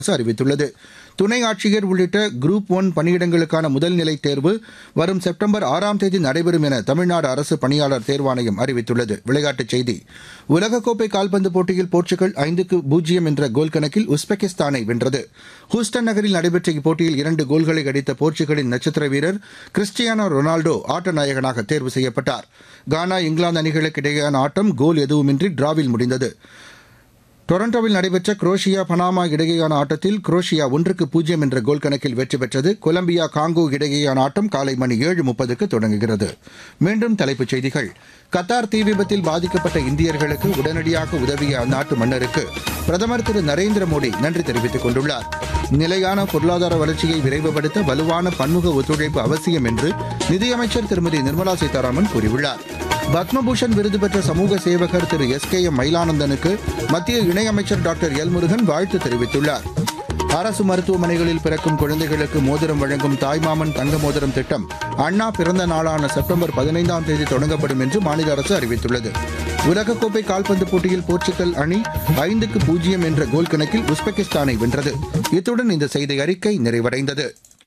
அரசு அறிவித்துள்ளது துணை ஆட்சியர் உள்ளிட்ட குரூப் ஒன் பணியிடங்களுக்கான முதல்நிலை தேர்வு வரும் செப்டம்பர் ஆறாம் தேதி நடைபெறும் என தமிழ்நாடு அரசு பணியாளர் தேர்வாணையம் அறிவித்துள்ளது விளையாட்டுச் செய்தி உலகக்கோப்பை கால்பந்து போட்டியில் போர்ச்சுகல் ஐந்துக்கு பூஜ்ஜியம் என்ற கோல் கணக்கில் உஸ்பெகிஸ்தானை வென்றது ஹூஸ்டன் நகரில் நடைபெற்ற இப்போட்டியில் இரண்டு கோல்களை அடித்த போர்ச்சுகலின் நட்சத்திர வீரர் கிறிஸ்டியானோ ரொனால்டோ ஆட்ட நாயகனாக தேர்வு செய்யப்பட்டார் கானா இங்கிலாந்து அணிகளுக்கு இடையேயான ஆட்டம் கோல் எதுவுமின்றி டிராவில் முடிந்தது டொரண்டோவில் நடைபெற்ற குரோஷியா பனாமா இடையேயான ஆட்டத்தில் குரோஷியா ஒன்றுக்கு பூஜ்ஜியம் என்ற கோல் கணக்கில் வெற்றி பெற்றது கொலம்பியா காங்கோ இடையேயான ஆட்டம் காலை மணி ஏழு முப்பதுக்கு தொடங்குகிறது மீண்டும் தலைப்புச் செய்திகள் கத்தார் தீ விபத்தில் பாதிக்கப்பட்ட இந்தியர்களுக்கு உடனடியாக உதவிய அந்நாட்டு மன்னருக்கு பிரதமர் திரு நரேந்திர மோடி நன்றி தெரிவித்துக் கொண்டுள்ளார் நிலையான பொருளாதார வளர்ச்சியை விரைவுபடுத்த வலுவான பன்முக ஒத்துழைப்பு அவசியம் என்று நிதியமைச்சர் திருமதி நிர்மலா சீதாராமன் கூறியுள்ளார் பத்மபூஷன் விருது பெற்ற சமூக சேவகர் திரு எஸ் கே எம் மயிலானந்தனுக்கு மத்திய இணையமைச்சர் டாக்டர் எல் முருகன் வாழ்த்து தெரிவித்துள்ளார் அரசு மருத்துவமனைகளில் பிறக்கும் குழந்தைகளுக்கு மோதிரம் வழங்கும் தாய்மாமன் தங்க மோதிரம் திட்டம் அண்ணா பிறந்த நாளான செப்டம்பர் பதினைந்தாம் தேதி தொடங்கப்படும் என்று மாநில அரசு அறிவித்துள்ளது உலகக்கோப்பை கால்பந்து போட்டியில் போர்ச்சுகல் அணி ஐந்துக்கு பூஜ்ஜியம் என்ற கோல் கணக்கில் உஸ்பெகிஸ்தானை வென்றது இத்துடன் இந்த செய்தி அறிக்கை நிறைவடைந்தது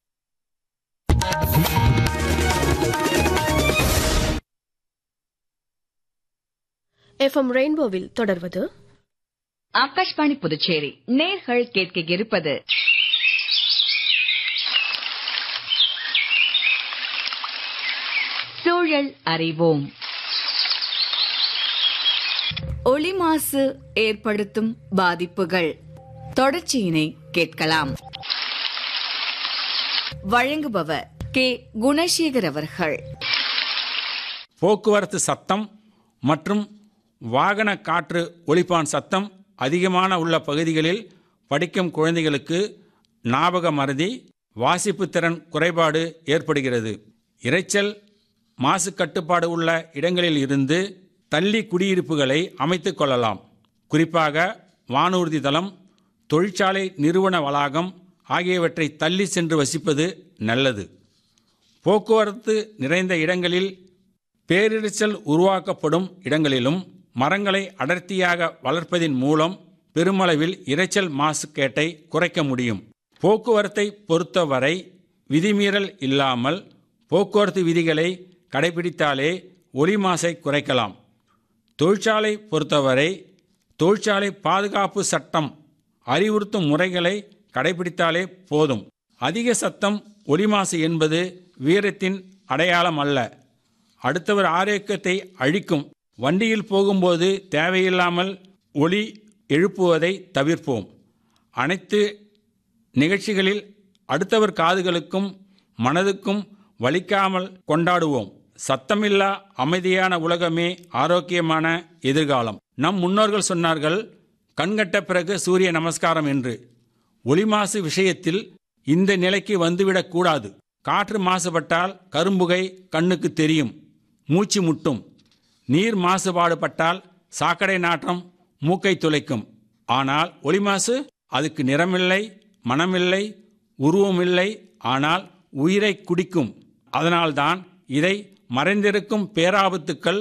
எஃப்எம் ரெயின்போவில் தொடர்வது ஆகாஷ்வாணி புதுச்சேரி நேர்கள் கேட்க இருப்பது சூழல் அறிவோம் ஒளி மாசு ஏற்படுத்தும் பாதிப்புகள் தொடர்ச்சியினை கேட்கலாம் வழங்குபவர் கே குணசேகர் அவர்கள் போக்குவரத்து சத்தம் மற்றும் வாகன காற்று ஒலிப்பான் சத்தம் அதிகமான உள்ள பகுதிகளில் படிக்கும் குழந்தைகளுக்கு ஞாபக மறதி வாசிப்பு திறன் குறைபாடு ஏற்படுகிறது இரைச்சல் மாசு கட்டுப்பாடு உள்ள இடங்களில் இருந்து தள்ளி குடியிருப்புகளை அமைத்துக் கொள்ளலாம் குறிப்பாக வானூர்தி தளம் தொழிற்சாலை நிறுவன வளாகம் ஆகியவற்றை தள்ளி சென்று வசிப்பது நல்லது போக்குவரத்து நிறைந்த இடங்களில் பேரிரைச்சல் உருவாக்கப்படும் இடங்களிலும் மரங்களை அடர்த்தியாக வளர்ப்பதின் மூலம் பெருமளவில் இரைச்சல் மாசுக்கேட்டை குறைக்க முடியும் போக்குவரத்தை பொறுத்தவரை விதிமீறல் இல்லாமல் போக்குவரத்து விதிகளை கடைபிடித்தாலே ஒலி மாசை குறைக்கலாம் தொழிற்சாலை பொறுத்தவரை தொழிற்சாலை பாதுகாப்பு சட்டம் அறிவுறுத்தும் முறைகளை கடைபிடித்தாலே போதும் அதிக சத்தம் ஒலி மாசு என்பது வீரத்தின் அடையாளம் அல்ல அடுத்தவர் ஆரோக்கியத்தை அழிக்கும் வண்டியில் போகும்போது தேவையில்லாமல் ஒலி எழுப்புவதை தவிர்ப்போம் அனைத்து நிகழ்ச்சிகளில் அடுத்தவர் காதுகளுக்கும் மனதுக்கும் வலிக்காமல் கொண்டாடுவோம் சத்தமில்லா அமைதியான உலகமே ஆரோக்கியமான எதிர்காலம் நம் முன்னோர்கள் சொன்னார்கள் கண்கட்ட பிறகு சூரிய நமஸ்காரம் என்று ஒளி மாசு விஷயத்தில் இந்த நிலைக்கு வந்துவிடக் கூடாது காற்று மாசுபட்டால் கரும்புகை கண்ணுக்கு தெரியும் மூச்சு முட்டும் நீர் மாசுபாடுபட்டால் சாக்கடை நாற்றம் மூக்கை துளைக்கும் ஆனால் ஒளி மாசு அதுக்கு நிறமில்லை மனமில்லை உருவமில்லை ஆனால் உயிரை குடிக்கும் அதனால்தான் இதை மறைந்திருக்கும் பேராபத்துக்கள்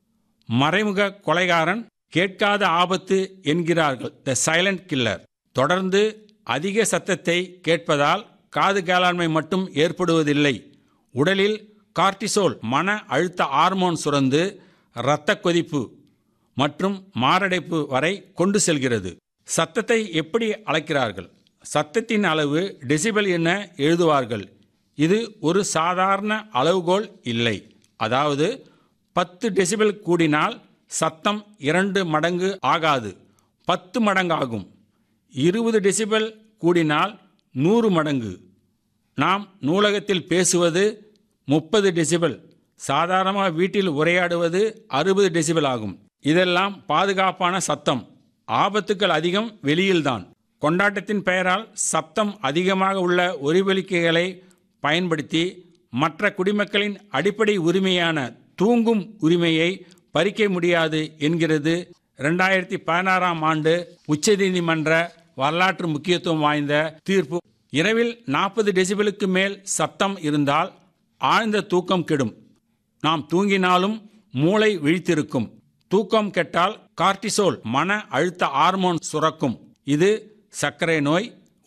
மறைமுக கொலைகாரன் கேட்காத ஆபத்து என்கிறார்கள் த சைலண்ட் கில்லர் தொடர்ந்து அதிக சத்தத்தை கேட்பதால் காது கேளாண்மை மட்டும் ஏற்படுவதில்லை உடலில் கார்டிசோல் மன அழுத்த ஹார்மோன் சுரந்து இரத்த கொதிப்பு மற்றும் மாரடைப்பு வரை கொண்டு செல்கிறது சத்தத்தை எப்படி அளக்கிறார்கள் சத்தத்தின் அளவு டெசிபல் என எழுதுவார்கள் இது ஒரு சாதாரண அளவுகோல் இல்லை அதாவது பத்து டெசிபல் கூடினால் சத்தம் இரண்டு மடங்கு ஆகாது பத்து மடங்காகும் இருபது டெசிபல் கூடினால் நூறு மடங்கு நாம் நூலகத்தில் பேசுவது முப்பது டெசிபல் சாதாரணமாக வீட்டில் உரையாடுவது அறுபது டெசிபல் ஆகும் இதெல்லாம் பாதுகாப்பான சத்தம் ஆபத்துக்கள் அதிகம் வெளியில்தான் கொண்டாட்டத்தின் பெயரால் சத்தம் அதிகமாக உள்ள ஒலிபெருக்கிகளை பயன்படுத்தி மற்ற குடிமக்களின் அடிப்படை உரிமையான தூங்கும் உரிமையை பறிக்க முடியாது என்கிறது ரெண்டாயிரத்தி பதினாறாம் ஆண்டு உச்சநீதிமன்ற வரலாற்று முக்கியத்துவம் வாய்ந்த தீர்ப்பு இரவில் நாற்பது டெசிபலுக்கு மேல் சத்தம் இருந்தால் ஆழ்ந்த தூக்கம் கெடும் நாம் தூங்கினாலும் மூளை விழித்திருக்கும் தூக்கம் கெட்டால் கார்டிசோல் மன அழுத்த ஹார்மோன் சுரக்கும் இது சர்க்கரை நோய்